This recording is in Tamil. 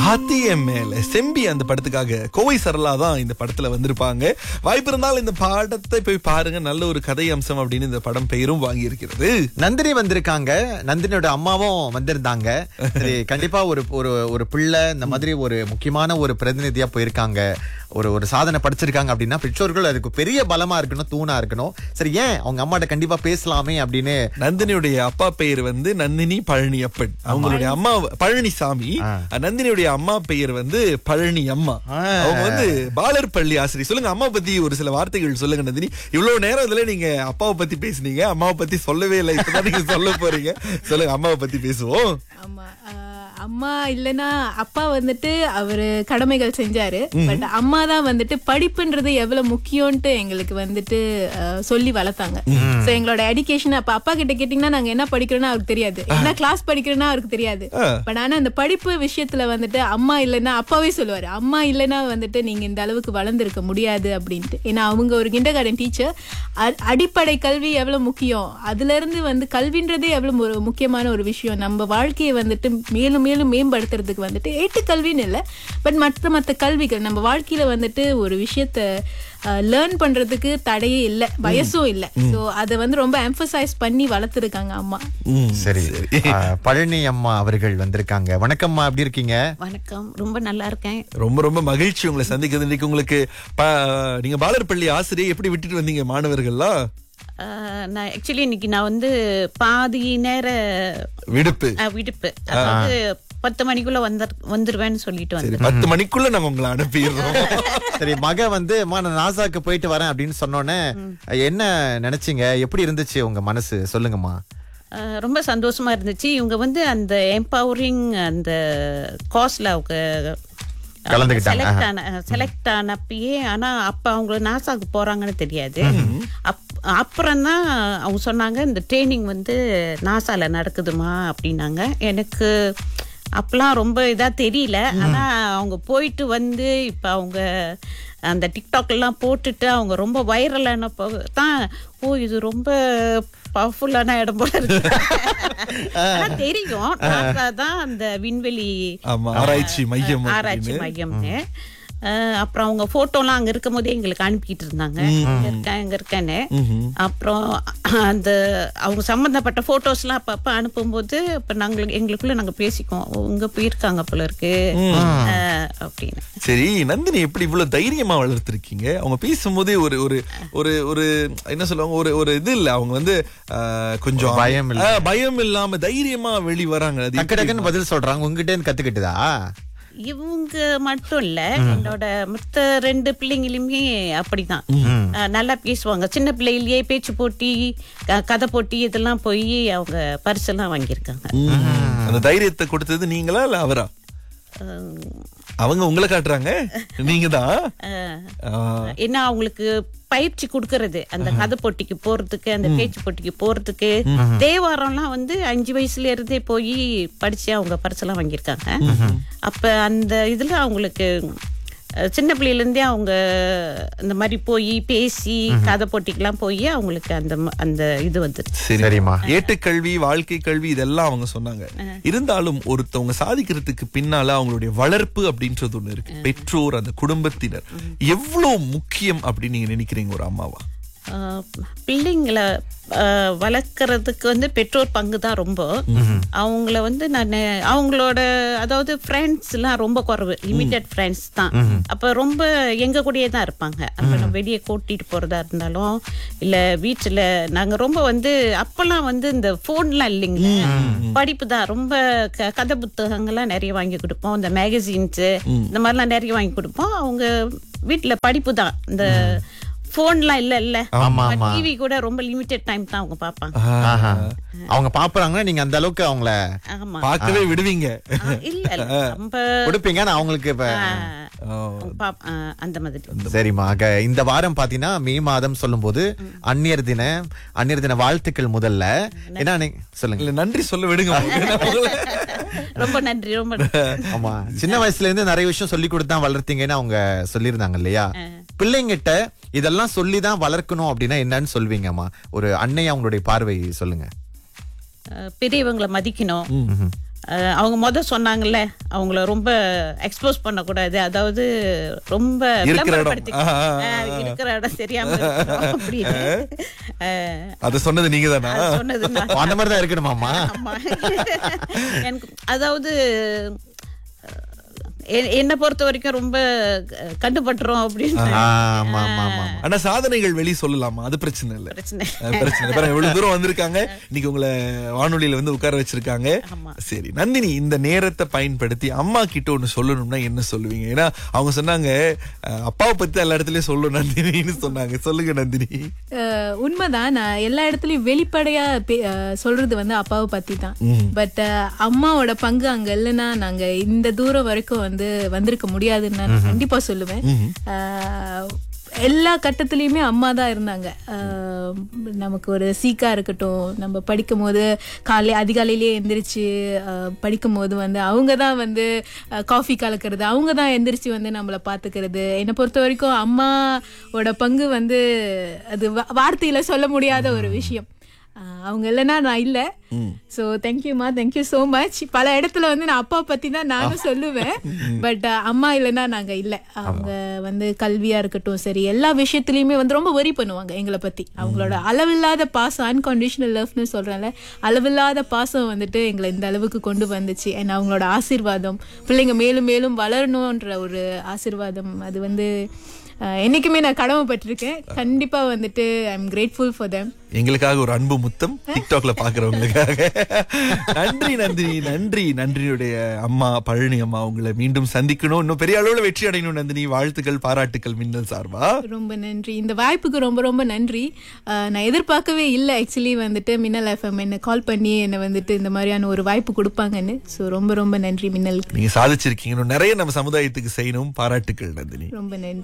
ஆத்தி என் மேல செம்பி அந்த படத்துக்காக கோவை சரளா தான் இந்த படத்துல வந்திருப்பாங்க வாய்ப்பு இருந்தால் இந்த பாடத்தை போய் பாருங்க நல்ல ஒரு கதை அம்சம் அப்படின்னு இந்த படம் பெயரும் வாங்கி இருக்கிறது நந்தினி வந்திருக்காங்க நந்தினியோட அம்மாவும் வந்திருந்தாங்க சரி கண்டிப்பா ஒரு ஒரு ஒரு பிள்ளை இந்த மாதிரி ஒரு முக்கியமான ஒரு பிரதிநிதியா போயிருக்காங்க ஒரு ஒரு சாதனை படிச்சிருக்காங்க அப்படின்னா பெற்றோர்கள் அதுக்கு பெரிய பலமா இருக்கணும் தூணா இருக்கணும் சரி ஏன் அவங்க அம்மாட்ட கண்டிப்பா பேசலாமே அப்படின்னு நந்தினியுடைய அப்பா பெயர் வந்து நந்தினி பழனியப்பன் அவங்களுடைய அம்மா பழனிசாமி நந்தினியுடைய அம்மா பெயர் வந்து பழனி அம்மா ஆ. அவங்க வந்து பாலர் பள்ளி ஆசிரியர் சொல்லுங்க அம்மா பத்தி ஒரு சில வார்த்தைகள் சொல்லுங்க நந்தினி இவ்வளவு நேரம் இதுல நீங்க அப்பாவை பத்தி பேசுனீங்க அம்மாவை பத்தி சொல்லவே இல்லை இப்பதான் நீங்க சொல்ல போறீங்க சொல்லுங்க அம்மாவை பத்தி பேசுவோம் ஆமா ஆஹ் அம்மா இல்லனா அப்பா வந்துட்டு அவரு கடமைகள் செஞ்சாரு பட் அம்மா தான் வந்துட்டு படிப்புன்றது எவ்வளவு முக்கியம்ட்டு எங்களுக்கு வந்துட்டு ஆஹ் சொல்லி வளர்த்தாங்க சோ எங்களோட எஜுகேஷன் அப்ப அப்பா கிட்ட கேட்டீங்கன்னா நாங்க என்ன படிக்கிறோம்னா அவருக்கு தெரியாது என்ன கிளாஸ் படிக்கிறோம்னா அவருக்கு தெரியாது பட் ஆனா அந்த படிப்பு விஷயத்துல வந்துட்டு அம்மா இல்லைன்னா அப்பாவே சொல்லுவாரு அம்மா இல்லைன்னா வந்துட்டு நீங்க இந்த அளவுக்கு வளர்ந்துருக்க முடியாது அப்படின்ட்டு ஏன்னா அவங்க ஒரு கிண்டர் கார்டன் டீச்சர் அடிப்படை கல்வி எவ்வளவு முக்கியம் அதுல இருந்து வந்து கல்வின்றதே எவ்வளவு ஒரு முக்கியமான ஒரு விஷயம் நம்ம வாழ்க்கையை வந்துட்டு மேலும் மேலும் மேம்படுத்துறதுக்கு வந்துட்டு ஏட்டு கல்வின்னு இல்லை பட் மற்ற மற்ற கல்விகள் நம்ம வாழ்க்கையில வந்துட்டு ஒரு விஷயத்த லேர்ன் பண்றதுக்கு தடையே இல்லை வயசும் இல்லை ஸோ அதை வந்து ரொம்ப எம்பசைஸ் பண்ணி வளர்த்துருக்காங்க அம்மா சரி ஆ, பழனி அம்மா அவர்கள் வந்திருக்காங்க வணக்கம்மா எப்படி இருக்கீங்க வணக்கம் ரொம்ப நல்லா இருக்கேன் ரொம்ப ரொம்ப மகிழ்ச்சி உங்களை சந்திக்கிறது இன்னைக்கு உங்களுக்கு ப- நீங்க பாலர் பள்ளி ஆசிரியை எப்படி விட்டுட்டு வந்தீங்க மாணவர்கள்லாம் ஆஹ் நான் ஆக்சுவலி இன்னைக்கு நான் வந்து பாதி நேர விடுப்பு ஆஹ், விடுப்பு அதாவது பத்து மணிக்குள்ள வந்துர் வந்துருவேன்னு சொல்லிட்டு சரி வந்தேன் பத்து மணிக்குள்ள நாங்க உங்களை அனுப்பிடுறோம் சரி மக வந்து அம்மா நான் நாசாக்கு போயிட்டு வரேன் அப்படின்னு சொன்னோன்னே என்ன நினைச்சீங்க எப்படி இருந்துச்சு உங்க மனசு சொல்லுங்கம்மா ஆஹ், ரொம்ப சந்தோஷமா இருந்துச்சு இவங்க வந்து அந்த எம்பவரிங் அந்த கோர்ஸ்ல அவங்க கலந்துக்கிட்டாங்க. செலக்ட் ஆன செலக்ட் ஆனப்பயே ஆனா அப்ப அவங்க நாசாக்கு போறாங்கன்னு தெரியாது அப் அப்புறம் தான் அவங்க சொன்னாங்க இந்த ட்ரைனிங் வந்து நாசால நடக்குதுமா அப்படின்னாங்க எனக்கு அப்பெல்லாம் ரொம்ப இதா தெரியல ஆனா அவங்க போயிட்டு வந்து இப்ப அவங்க அந்த டிக்டாக்லாம் போட்டுட்டு அவங்க ரொம்ப வைரலான தான் ஓ இது ரொம்ப பவர்ஃபுல்லான இடம் போல இருக்கு ஆனா தெரியும் நாசா தான் அந்த விண்வெளி ஆமா ஆராய்ச்சி மையம் ஆராய்ச்சி மையம்னு அஹ் அப்புறம் அவங்க போட்டோலாம் அங்க இருக்கும் போதே எங்களுக்கு அனுப்பிட்டு இருந்தாங்க இங்க இருக்கேன் இங்க இருக்கேன்னு அப்புறம் அந்த அவங்க சம்பந்தப்பட்ட போட்டோஸ்லாம் அப்பப்ப அனுப்பும்போது அப்ப நாங்க எங்களுக்குள்ள நாங்க பேசிக்குவோம் ஓ, இங்க போயிருக்காங்க போல இருக்கு அஹ் அப்படின்னு சரி நந்தினி எப்படி இவ்வளவு தைரியமா வளர்த்திருக்கீங்க அவங்க பேசும்போதே ஒரு ஒரு ஒரு ஒரு என்ன சொல்லுவாங்க ஒரு ஒரு இது இல்ல அவங்க வந்து ஆஹ், கொஞ்சம் பயம் இல்ல. ஆஹ், பயம் இல்லாம தைரியமா வெளி வராங்க அது டக்கு டக்குன்னு பதில் சொல்றாங்க உங்ககிட்ட இருந்து கத்துக்கிட்டுதா இவங்க மட்டும் இல்ல என்னோட மத்த ரெண்டு பிள்ளைங்களுமே அப்படிதான் அஹ் நல்லா பேசுவாங்க சின்ன பிள்ளையிலேயே பேச்சு போட்டி க- கதை போட்டி இதெல்லாம் போய் அவங்க பரிசெல்லாம் வாங்கியிருக்காங்க ம். அந்த தைரியத்தை கொடுத்தது நீங்களா இல்ல அவரா அஹ் அவங்க உங்களை காட்டுறாங்க நீங்க தான் அஹ் ஏன்னா அவங்களுக்கு பயிற்சி கொடுக்கறது அந்த கதை போட்டிக்கு போறதுக்கு அந்த பேச்சு போட்டிக்கு போறதுக்கு தேவாரம்லாம் வந்து அஞ்சு வயசுல இருந்தே போய் படிச்சு அவங்க பரிசெல்லாம் வாங்கியிருக்காங்க அப்ப அந்த இதுல அவங்களுக்கு அஹ், சின்ன பிள்ளையில இருந்தே அவங்க இந்த மாதிரி போய் பேசி கதை போட்டிக்கெல்லாம் போய் அவங்களுக்கு அந்த ம- அந்த இது வந்துருச்சு சரி சரிம்மா ஏட்டுக்கல்வி வாழ்க்கை கல்வி இதெல்லாம் அவங்க சொன்னாங்க இருந்தாலும் ஒருத்தவங்க சாதிக்கிறதுக்கு பின்னால அவங்களுடைய வளர்ப்பு அப்படின்றது ஒண்ணு இருக்கு பெற்றோர் அந்த குடும்பத்தினர் எவ்வளவு முக்கியம் அப்படின்னு நீங்க நினைக்கிறீங்க ஒரு அம்மாவா ஆஹ் பிள்ளைங்களை ஆஹ் வளர்க்கறதுக்கு வந்து பெற்றோர் பங்கு தான் ரொம்ப அவங்கள வந்து நான் அவங்களோட அதாவது ஃப்ரெண்ட்ஸ் எல்லாம் ரொம்ப குறைவு லிமிட்டட் ஃப்ரெண்ட்ஸ் தான் அப்ப ரொம்ப எங்க கூடயே தான் இருப்பாங்க அப்ப நம்ம வெளியே கூட்டிட்டு போறதா இருந்தாலும் இல்ல வீட்டுல நாங்க ரொம்ப வந்து அப்பெல்லாம் வந்து இந்த போன்லாம் இல்லைங்க படிப்பு தான் ரொம்ப க- கதை புத்தகங்கள்லாம் நிறைய வாங்கி கொடுப்போம் இந்த மேகசின்ஸ் இந்த மாதிரிலாம் நிறைய வாங்கி கொடுப்போம் அவங்க வீட்டுல படிப்பு தான் இந்த போன்லாம் இல்ல இல்ல ஆமா, ஆமா. டிவி கூட ரொம்ப லிமிட்டட் டைம் தான் அவங்க பாப்பாங்க ஆஹா. அவங்க பாப்புறாங்கன்னா நீங்க அந்த அளவுக்கு அவங்கள ஆமா பார்க்கவே விடுவீங்க ஆ, இல்ல இல்ல ரொம்ப கொடுப்பீங்க ஆனா அவங்களுக்கு இப்ப அவங்க பாப்- ஆ, அந்த மாதிரி சரிம்மா ஆக இந்த வாரம் பாத்தீங்கன்னா மே மாதம் சொல்லும்போது அந்நியர் தின அந்நியர் தின வாழ்த்துக்கள் முதல்ல என்ன நீ- சொல்லுங்க இல்ல நன்றி சொல்ல விடுங்க ஏன்னா உங்களை- ரொம்ப நன்றி ரொம்ப நன்றி. ஆமா சின்ன வயசுல இருந்து நிறைய விஷயம் சொல்லி கொடுத்து தான் வளர்த்தீங்கன்னு அவங்க சொல்லியிருந்தாங்க இல்லையா பிள்ளைங்கிட்ட இதெல்லாம் சொல்லி தான் வளர்க்கணும் அப்படின்னா என்னன்னு சொல்வீங்கம்மா ஒரு அன்னை அவங்களுடைய பார்வை சொல்லுங்க அஹ் பெரியவங்களை மதிக்கணும் அஹ், அவங்க முத சொன்னாங்கல்ல அவங்கள ரொம்ப எக்ஸ்போஸ் பண்ணக்கூடாது அதாவது ரொம்ப இருக்கிற இடம். விளம்பரப்படுத்தி- ஆ, ஆ, ஆ, அஹ், இருக்கிற இடம் தெரியாம இருக்கணும் அப்படின்னு அஹ், அத சொன்னது நீங்க தானா அது சொன்னது நான் அந்த மாதிரி தான் இருக்கணுமாமா ஆமா. எனக்கு அதாவது எ- என்னை பொறுத்த வரைக்கும் ரொம்ப க- கண்டுபட்டுரும் அப்படின்னு ஆமா ஆமா ஆமா ஆனா சாதனைகள் வெளிய சொல்லலாமா அது பிரச்சனை இல்ல பிரச்சனை அஹ் பிரச்சனை இல்ல. பாருங்க இவ்வளவு தூரம் வந்திருக்காங்க இன்னைக்கு உங்களை வானொலியில வந்து உட்கார வச்சிருக்காங்க ஆமா. சரி நந்தினி இந்த நேரத்தை பயன்படுத்தி அம்மா கிட்ட ஒண்ணு சொல்லணும்னா என்ன சொல்லுவீங்க ஏன்னா அவங்க சொன்னாங்க அஹ், அப்பாவை பத்தி எல்லா இடத்துலயும் சொல்லணும் நந்தினின்னு சொன்னாங்க சொல்லுங்க நந்தினி அஹ் உண்மைதான் நான் எல்லா இடத்துலயும் வெளிப்படையா பே- அஹ் சொல்றது வந்து அப்பாவை பத்தி தான் பட் அம்மாவோட பங்கு அங்க இல்லைன்னா நாங்க இந்த தூரம் வரைக்கும் வந்து வந்திருக்க முடியாதுன்னு நான் கண்டிப்பா சொல்லுவேன் அஹ் எல்லா கட்டத்துலயுமே அம்மா தான் இருந்தாங்க அஹ் நமக்கு ஒரு சீக்கா இருக்கட்டும் நம்ம படிக்கும் போது காலை அதிகாலையிலேயே எந்திரிச்சு அஹ் படிக்கும் போது வந்து அவங்க தான் வந்து காஃபி கலக்கிறது அவங்க தான் எந்திரிச்சு வந்து நம்மளை பார்த்துக்கிறது என்னை பொறுத்த வரைக்கும் அம்மாவோட பங்கு வந்து அது வா- வார்த்தையில சொல்ல முடியாத ஒரு விஷயம் அஹ் அவங்க இல்லைன்னா நான் இல்லை ஸோ தேங்க்யூமா தேங்க்யூ ஸோ மச் பல இடத்துல வந்து நான் அப்பா பத்தி தான் நானும் சொல்லுவேன் பட் அம்மா இல்லைன்னா நாங்க இல்லை அவங்க வந்து கல்வியா இருக்கட்டும் சரி எல்லா விஷயத்துலயுமே வந்து ரொம்ப வரி பண்ணுவாங்க எங்களை பத்தி அவங்களோட அளவில்லாத பாசம் அன்கண்டிஷனல் லவ்னு சொல்றேன்ல அளவில்லாத பாசம் வந்துட்டு எங்களை இந்த அளவுக்கு கொண்டு வந்துச்சு அண்ட் அவங்களோட ஆசீர்வாதம் பிள்ளைங்க மேலும் மேலும் வளரணுன்ற ஒரு ஆசீர்வாதம் அது வந்து அஹ், என்னைக்குமே நான் கடமைப்பட்டிருக்கேன் கண்டிப்பா வந்துட்டு I am grateful for them எங்களுக்காக ஒரு அன்பு முத்தம் டிக்டாக்ல பாக்குறவங்களுக்காக நன்றி நந்தினி நன்றி நன்றியுடைய அம்மா பழனி அம்மா உங்களை மீண்டும் சந்திக்கணும் இன்னும் பெரிய அளவுல வெற்றி அடையணும் நந்தினி வாழ்த்துக்கள் பாராட்டுக்கள் மின்னல் சார்பா ரொம்ப நன்றி இந்த வாய்ப்புக்கு ரொம்ப ரொம்ப நன்றி அஹ், நான் எதிர்பார்க்கவே இல்லை ஆக்சுவலி வந்துட்டு மின்னல் எஃப்எம் என்னை கால் பண்ணி என்னை வந்துட்டு இந்த மாதிரியான ஒரு வாய்ப்பு கொடுப்பாங்கன்னு ஸோ ரொம்ப ரொம்ப நன்றி மின்னலுக்கு நீங்க சாதிச்சிருக்கீங்க இன்னும் நிறைய நம்ம சமுதாயத்துக்கு செய்யணும் பாராட்டுக்கள் நந்தினி ரொம்ப நன்றி